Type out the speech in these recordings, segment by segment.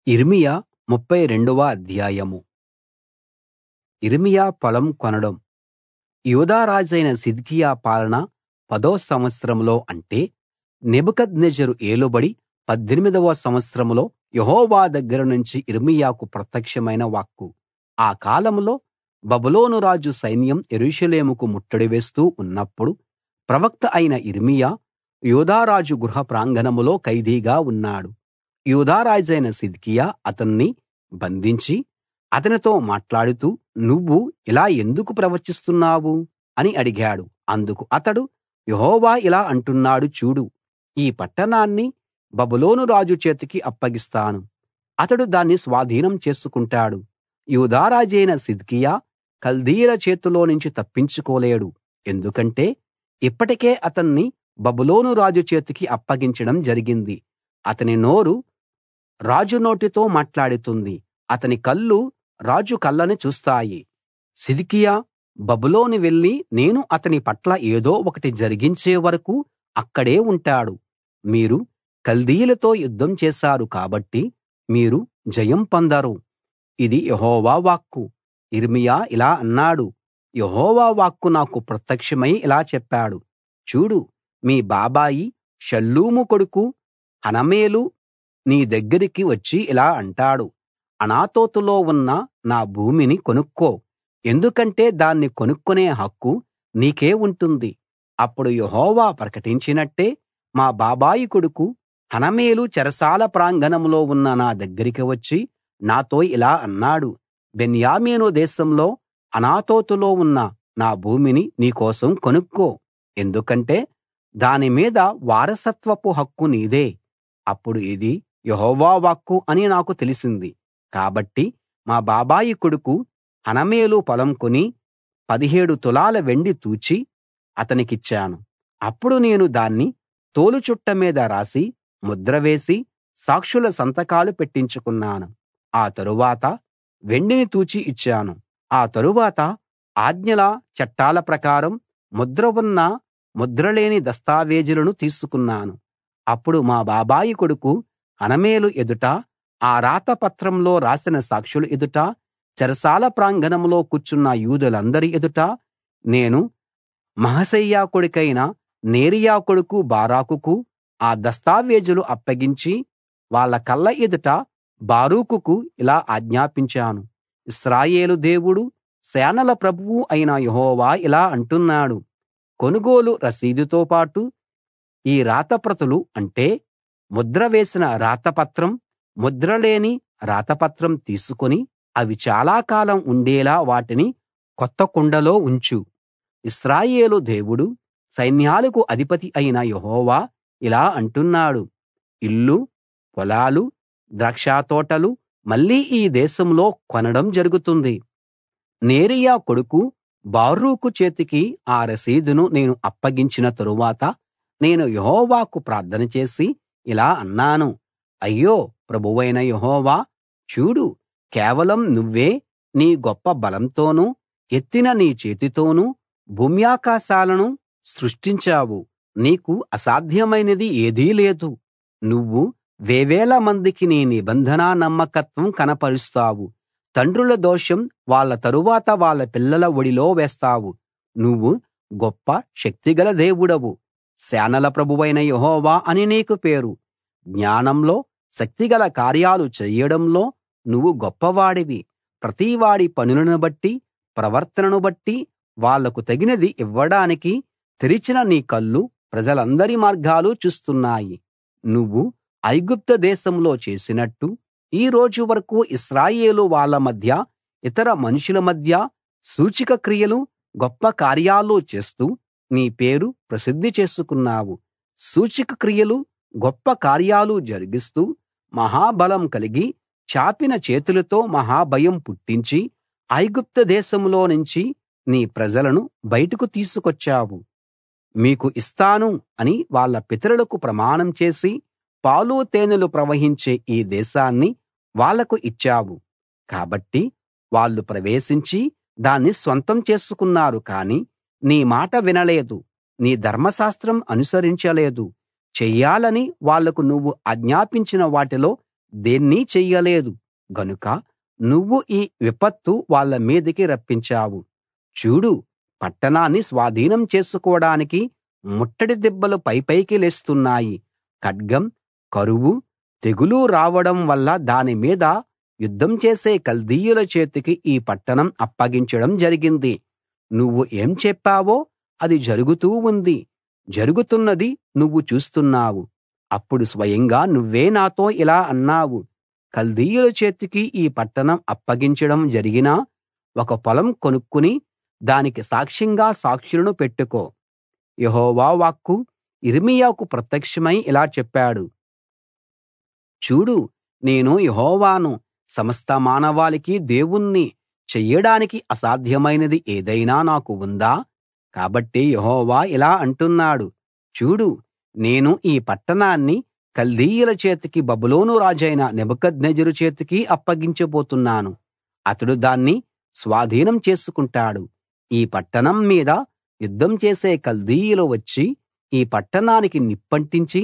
యిర్మీయా ముప్ఫై రెండవ అధ్యాయం యిర్మీయా పొలం కొనడం యూదా రాజైన సిద్కియా పాలన పదో సంవత్సరంలో అంటే నెబుకద్నెజరు ఏలుబడి పద్దెనిమిదవ సంవత్సరంలో యెహోవా దగ్గర నుంచి యిర్మీయాకు ప్రత్యక్షమైన వాక్కు ఆ కాలంలో బబులోను రాజు సైన్యం యెరూషలేముకు ముట్టడి వేస్తూ ఉన్నప్పుడు ప్రవక్త అయిన యిర్మీయా యూదా రాజు గృహ ప్రాంగణంలో ఖైదీగా ఉన్నాడు యూదా రాజైన సిద్కియా అతన్ని బంధించి అతనితో మాట్లాడుతూ నువ్వు ఇలా ఎందుకు ప్రవర్తిస్తున్నావు అని అడిగాడు అందుకు అతడు యెహోవా ఇలా అంటున్నాడు చూడు ఈ పట్టణాన్ని బబులోను రాజు చేతికి అప్పగిస్తాను అతడు దాన్ని స్వాధీనం చేసుకుంటాడు యూదా రాజైన సిద్కియా కల్దీయుల చేతిలోనుంచి తప్పించుకోలేడు ఎందుకంటే ఇప్పటికే అతన్ని బబులోను రాజు చేతికి అప్పగించడం జరిగింది అతని నోరు రాజు నోటితో మాట్లాడుతుంది అతని కళ్ళు రాజు కళ్ళను చూస్తాయి సిద్కియా బబులోను వెళ్లి నేను అతని పట్ల ఏదో ఒకటి జరిగించే వరకూ అక్కడే ఉంటాడు మీరు కల్దీయులతో యుద్ధం చేశారు కాబట్టి మీరు జయం పొందరు ఇది యెహోవా వాక్కు యిర్మీయా ఇలా అన్నాడు యెహోవా వాక్కు నాకు ప్రత్యక్షమై ఇలా చెప్పాడు చూడు మీ బాబాయి షల్లూము కొడుకు హనమేలు నీ దగ్గరికి వచ్చి ఇలా అంటాడు అనాతోతులో ఉన్న నా భూమిని కొనుక్కో ఎందుకంటే దాన్ని కొనుక్కునే హక్కు నీకే ఉంటుంది అప్పుడు యెహోవా ప్రకటించినట్టే మా బాబాయి కొడుకు హనమేలు చెరసాల ప్రాంగణంలో ఉన్న నా దగ్గరికి వచ్చి నాతో ఇలా అన్నాడు బెన్యామీను దేశంలో అనాతోతులో ఉన్న నా భూమిని నీ కోసం కొనుక్కో ఎందుకంటే దాని మీద వారసత్వపు హక్కు నీదే అప్పుడు ఇది యెహోవా వాక్కు అని నాకు తెలిసింది కాబట్టి మా బాబాయి కొడుకు హనమేలు పొలం కొని పదిహేడు తులాల వెండి తూచి అతనికిచ్చాను అప్పుడు నేను దాన్ని తోలుచుట్ట మీద రాసి ముద్ర వేసి సాక్షుల సంతకాలు పెట్టించుకున్నాను ఆ తరువాత వెండిని తూచి ఇచ్చాను ఆ తరువాత ఆజ్ఞల చట్టాల ప్రకారం ముద్ర ఉన్న ముద్రలేని దస్తావేజులను తీసుకున్నాను అప్పుడు మా బాబాయి కొడుకు హనమేలు ఎదుట ఆ రాత పత్రంలో రాసిన సాక్షుల ఎదుట చెరసాల ప్రాంగణంలో కూర్చున్న యూదులందరి ఎదుట నేను మహసేయా కొడుకైన నేరియా కొడుకు బారాకుకు ఆ దస్తావేజులు అప్పగించి వాళ్ళ కళ్ళ ఎదుట బారూకుకు ఇలా ఆజ్ఞాపించాను ఇశ్రాయేలు దేవుడు సేనల ప్రభువు అయిన యెహోవా ఇలా అంటున్నాడు కొనుగోలు రసీదుతో పాటు ఈ రాతప్రతులు అంటే ముద్ర వేసిన రాతపత్రం ముద్రలేని రాతపత్రం తీసుకుని అవి చాలా కాలం ఉండేలా వాటిని కొత్త కుండలో ఉంచు ఇశ్రాయేలు దేవుడు సైన్యాలకు అధిపతి అయిన యెహోవా ఇలా అంటున్నాడు ఇల్లు పొలాలు ద్రాక్షతోటలు మళ్ళీ ఈ దేశంలో కొనడం జరుగుతుంది నేరియా కొడుకు బారూకు చేతికి ఆ రసీదును నేను అప్పగించిన తరువాత నేను యెహోవాకు ప్రార్థన చేసి ఇలా అన్నాను అయ్యో ప్రభువైన యెహోవా చూడు కేవలం నువ్వే నీ గొప్ప బలంతోనూ ఎత్తిన నీ చేతితోనూ భూమ్యాకాశాలను సృష్టించావు నీకు అసాధ్యమైనది ఏదీ లేదు నువ్వు వేవేల మందికి నీ నిబంధన నమ్మకత్వం కనపరుస్తావు తండ్రుల దోషం వాళ్ళ తరువాత వాళ్ళ పిల్లల ఒడిలో వేస్తావు నువ్వు గొప్ప శక్తిగల దేవుడవు సేనల ప్రభువైన యెహోవా అని నీకు పేరు జ్ఞానంలో శక్తిగల కార్యాలు చెయ్యడంలో నువ్వు గొప్పవాడివి ప్రతివాడి పనులను బట్టి ప్రవర్తనను బట్టి వాళ్లకు తగినది ఇవ్వడానికి తెరిచిన నీ కళ్ళు ప్రజలందరి మార్గాలు చూస్తున్నాయి నువ్వు ఐగుప్తు దేశంలో చేసినట్టు ఈ రోజు వరకూ ఇశ్రాయేలు వాళ్ళ మధ్య ఇతర మనుషుల మధ్య సూచక క్రియలు గొప్ప కార్యాలు చేస్తూ నీ పేరు ప్రసిద్ధి చేసుకున్నావు సూచక క్రియలు గొప్ప కార్యాలు జరిగిస్తూ మహాబలం కలిగి చాపిన చేతులతో మహాభయం పుట్టించి ఐగుప్తు దేశంలో నుంచి నీ ప్రజలను బయటకు తీసుకొచ్చావు మీకు ఇస్తాను అని వాళ్ళ పితరులకు ప్రమాణం చేసి పాలు తేనెలు ప్రవహించే ఈ దేశాన్ని వాళ్లకు ఇచ్చావు కాబట్టి వాళ్ళు ప్రవేశించి దాన్ని స్వంతం చేసుకున్నారు కానీ నీ మాట వినలేదు నీ ధర్మశాస్త్రం అనుసరించలేదు చెయ్యాలని వాళ్లకు నువ్వు ఆజ్ఞాపించిన వాటిలో దేన్నీ చెయ్యలేదు గనుక నువ్వు ఈ విపత్తు వాళ్ళ మీదికి రప్పించావు చూడు పట్టణాన్ని స్వాధీనం చేసుకోడానికి ముట్టడి దిబ్బలు పైపైకి లేస్తున్నాయి ఖడ్గం కరువు తెగులు రావడం వల్ల దాని మీద యుద్ధం చేసే కల్దీయుల చేతికి ఈ పట్టణం అప్పగించడం జరిగింది నువ్వు ఏం చెప్పావో అది జరుగుతూ ఉంది జరుగుతున్నది నువ్వు చూస్తున్నావు అప్పుడు స్వయంగా నువ్వే నాతో ఇలా అన్నావు కల్దీయుల చేతికి ఈ పట్టణం అప్పగించడం జరిగినా ఒక పొలం కొనుక్కుని దానికి సాక్ష్యంగా సాక్షులను పెట్టుకో యెహోవా వాక్కు యిర్మీయాకు ప్రత్యక్షమై ఇలా చెప్పాడు చూడు నేను యెహోవాను సమస్త మానవాళికి దేవుణ్ణి చెయ్యడానికి అసాధ్యమైనది ఏదైనా నాకు ఉందా కాబట్టి యెహోవా ఇలా అంటున్నాడు చూడు నేను ఈ పట్టణాన్ని కల్దీయుల చేతికి బబులోను రాజైన నెబుకద్నెజరు చేతికి అప్పగించబోతున్నాను అతడు దాన్ని స్వాధీనం చేసుకుంటాడు ఈ పట్టణం మీద యుద్ధం చేసే కల్దీయులు వచ్చి ఈ పట్టణానికి నిప్పంటించి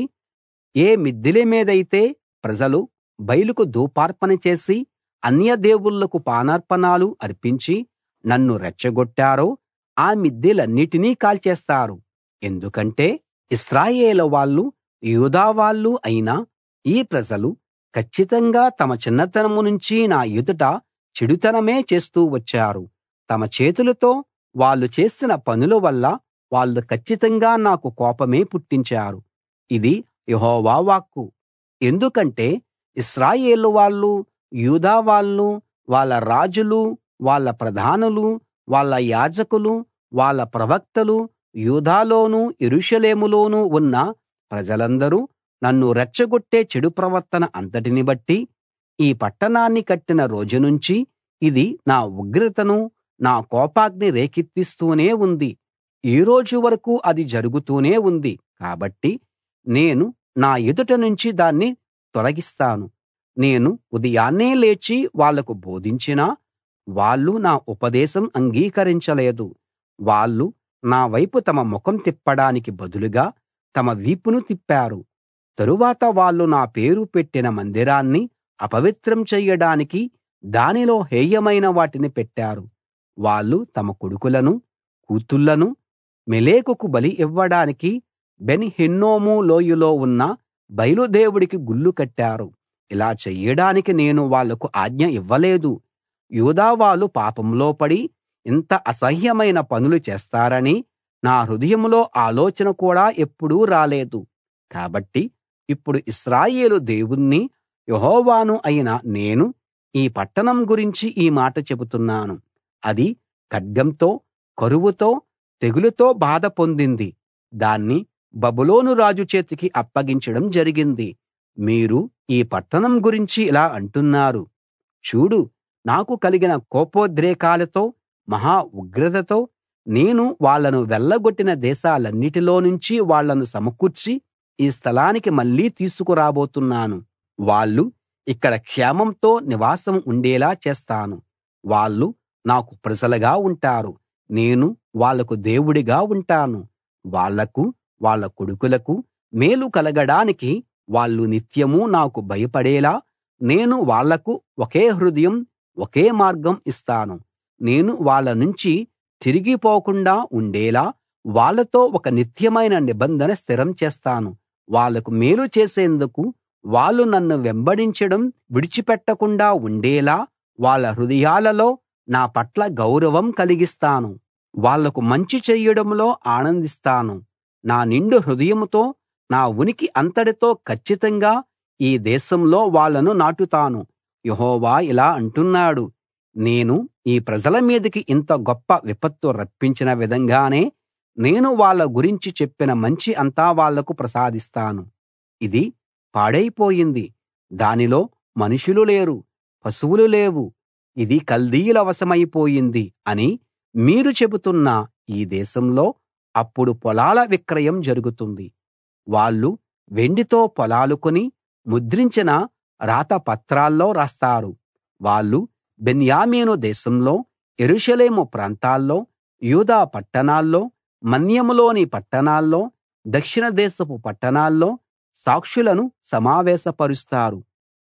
ఏ మిద్దెల మీదైతే ప్రజలు బయలుకు ధూపార్పణ చేసి అన్య దేవుళ్ళకు పానార్పణాలు అర్పించి నన్ను రెచ్చగొట్టారో ఆ మిద్దెలన్నిటినీ కాల్చేస్తారు ఎందుకంటే ఇశ్రాయేలు వాళ్ళు యూదా వాళ్ళు అయిన ఈ ప్రజలు కచ్చితంగా తమ చిన్నతనం నుంచి నా ఎదుట చెడుతనమే చేస్తూ వచ్చారు తమ చేతులతో వాళ్ళు చేసిన పనుల వల్ల వాళ్ళు కచ్చితంగా నాకు కోపమే పుట్టించారు ఇది యెహోవా వాక్కు ఎందుకంటే ఇశ్రాయేలు వాళ్ళు యూదా వాళ్ళు వాళ్ళ రాజులు వాళ్ళ ప్రధానులు వాళ్ళ యాజకులు వాళ్ళ ప్రవక్తలు యూదాలోనూ యెరూషలేములోనూ ఉన్న ప్రజలందరూ నన్ను రెచ్చగొట్టే చెడు ప్రవర్తన అంతటిని బట్టి ఈ పట్టణాన్ని కట్టిన రోజు నుంచి ఇది నా ఉగ్రతను నా కోపాగ్ని రేకెత్తిస్తూనే ఉంది ఈ రోజు వరకు అది జరుగుతూనే ఉంది కాబట్టి నేను నా ఎదుట నుంచి దాన్ని తొలగిస్తాను నేను ఉదయాన్నే లేచి వాళ్లకు బోధించినా వాళ్ళు నా ఉపదేశం అంగీకరించలేదు వాళ్ళు నా వైపు తమ ముఖం తిప్పడానికి బదులుగా తమ వీపును తిప్పారు తరువాత వాళ్ళు నా పేరు పెట్టిన మందిరాన్ని అపవిత్రం చెయ్యడానికి దానిలో హేయమైన వాటిని పెట్టారు వాళ్ళు తమ కొడుకులను కూతుళ్ళను మొలెకుకు బలి ఇవ్వడానికి బెన్ హిన్నోము లోయలో ఉన్న బయలు దేవుడికి గుళ్ళు కట్టారు ఇలా చెయ్యడానికి నేను వాళ్లకు ఆజ్ఞ ఇవ్వలేదు యూదా వాళ్ళు పాపంలో పడి ఇంత అసహ్యమైన పనులు చేస్తారని నా హృదయంలో ఆలోచన కూడా ఎప్పుడూ రాలేదు కాబట్టి ఇప్పుడు ఇశ్రాయేలు దేవుణ్ణి యెహోవాను అయిన నేను ఈ పట్టణం గురించి ఈ మాట చెబుతున్నాను అది ఖడ్గంతో కరువుతో తెగులుతో బాధ పొందింది దాన్ని బబులోను రాజు చేతికి అప్పగించడం జరిగింది మీరు ఈ పట్టణం గురించి ఇలా అంటున్నారు చూడు నాకు కలిగిన కోపోద్రేకాలతో మహా ఉగ్రతతో నేను వాళ్ళను వెళ్ళగొట్టిన దేశాలన్నిటిలో నుంచి వాళ్ళను సమకూర్చి ఈ స్థలానికి మళ్ళీ తీసుకురాబోతున్నాను వాళ్ళు ఇక్కడ క్షేమంతో నివాసం ఉండేలా చేస్తాను వాళ్ళు నాకు ప్రజలుగా ఉంటారు నేను వాళ్లకు దేవుడిగా ఉంటాను వాళ్లకు వాళ్ళ కొడుకులకు మేలు కలగడానికి వాళ్ళు నిత్యమూ నాకు భయపడేలా నేను వాళ్లకు ఒకే హృదయం ఒకే మార్గం ఇస్తాను నేను వాళ్ళ నుంచి తిరిగిపోకుండా ఉండేలా వాళ్ళతో ఒక నిత్యమైన నిబంధన స్థిరం చేస్తాను వాళ్లకు మేలు చేసేందుకు వాళ్ళు నన్ను వెంబడించడం విడిచిపెట్టకుండా ఉండేలా వాళ్ళ హృదయాలలో నా పట్ల గౌరవం కలిగిస్తాను వాళ్లకు మంచి చెయ్యడంలో ఆనందిస్తాను నా నిండు హృదయంతో నా ఉనికి అంతటితో కచ్చితంగా ఈ దేశంలో వాళ్ళను నాటుతాను యెహోవా ఇలా అంటున్నాడు నేను ఈ ప్రజల మీదికి ఇంత గొప్ప విపత్తు రప్పించిన విధంగానే నేను వాళ్ళ గురించి చెప్పిన మంచి అంతా వాళ్లకు ప్రసాదిస్తాను ఇది పాడైపోయింది దానిలో మనుషులు లేరు పశువులు లేవు ఇది కల్దీయుల వశమైపోయింది అని మీరు చెబుతున్న ఈ దేశంలో అప్పుడు పొలాల విక్రయం జరుగుతుంది వాళ్ళు వెండితో పొలాలు కొని ముద్రించిన రాత పత్రాల్లో రాస్తారు వాళ్ళు బెన్యామీను దేశంలో యెరూషలేము ప్రాంతాల్లో యూదా పట్టణాల్లో మన్యంలోని పట్టణాల్లో దక్షిణ దేశపు పట్టణాల్లో సాక్షులను సమావేశపరుస్తారు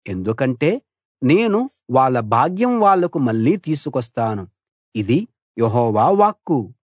ఎందుకంటే నేను వాళ్ళ భాగ్యం వాళ్లకు మళ్ళీ తీసుకొస్తాను ఇది యెహోవా వాక్కు